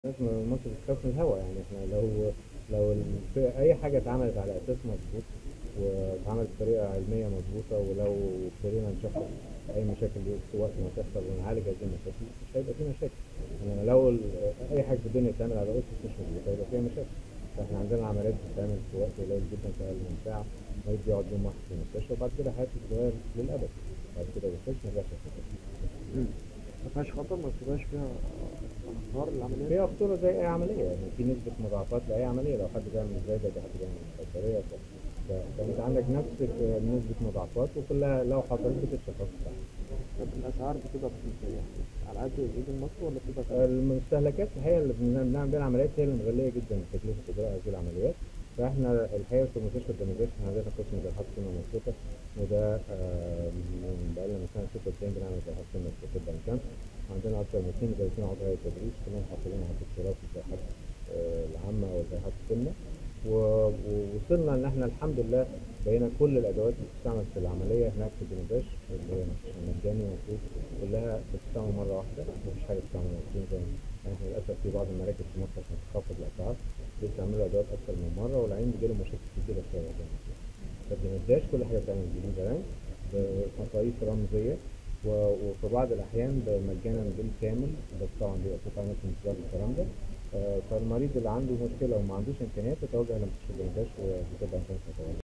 لازم مصر تخاف من الهواء يعني احنا لو لو ال- في اي حاجه اتعملت على اساس مظبوط واتعملت بطريقه علميه مظبوطه ولو ابتدينا نشخص اي مشاكل دي في وقت ما تحصل ونعالج هذه المشاكل مش هيبقى في مشاكل انما لو ال- اي حاجه في الدنيا تتعمل على اسس مش مظبوطه هيبقى فيها مشاكل فاحنا عندنا عمليات بتتعمل في وقت قليل جدا في اقل من ساعه المريض بيقعد يوم واحد في المستشفى وبعد كده حياته تتغير للابد بعد كده بيخش ما يرجعش يخش. مم. ما فيهاش خطر ما بتبقاش فيها اخطار العمليات فيها خطورة زي أي عملية يعني في نسبة مضاعفات لأي عملية لو حد بيعمل زايدة ده حد بيعمل قيصرية ف- ف- فأنت عندك نفس نسبة مضاعفات وكلها لو حصلت بتتشخص صح. طب الاسعار بتبقى رخيصه يعني على قد الايد المصري ولا بتبقى غالية؟ المستهلكات الحقيقة اللي بن- بنعمل بيها العمليات هي اللي مغلية جدا تكلفة إجراء هذه العمليات فاحنا الحقيقة في مستشفى الدمرداش احنا عندنا قسم جراحات سمنة مفروضة وده آه، من بقالنا من سنة 96 بنعمل جراحات سمنة في طب عين شمس عندنا أكثر من 32 عضو هيئة تدريس كلهم حاصلين على الدكتوراه في الجراحات آه، العامة وجراحات السمنة و- ووصلنا ان احنا الحمد لله بقينا كل الادوات اللي بتستعمل في العمليه هناك في الدمرداش اللي هي مجاني المفروض كلها بتستعمل مره واحده مفيش حاجه بتستعمل مرتين زي يعني احنا للاسف في بعض المراكز في مصر عشان تخفض الاسعار بيستعملوا ادوات اكتر من مره والعين بيجيله مشاكل كتيره شويه زي ما قلت. فالدمرداش كل حاجه بتعمل جديده رانك بمقاييس رمزيه و- وفي بعض الاحيان مجانا بالكامل بس طبعا بيبقى في قائمه انتظار الكلام ده آه، فالمريض اللي عنده مشكله وما عندوش امكانيات يتوجه لمستشفى الدمرداش وبتبقى عشان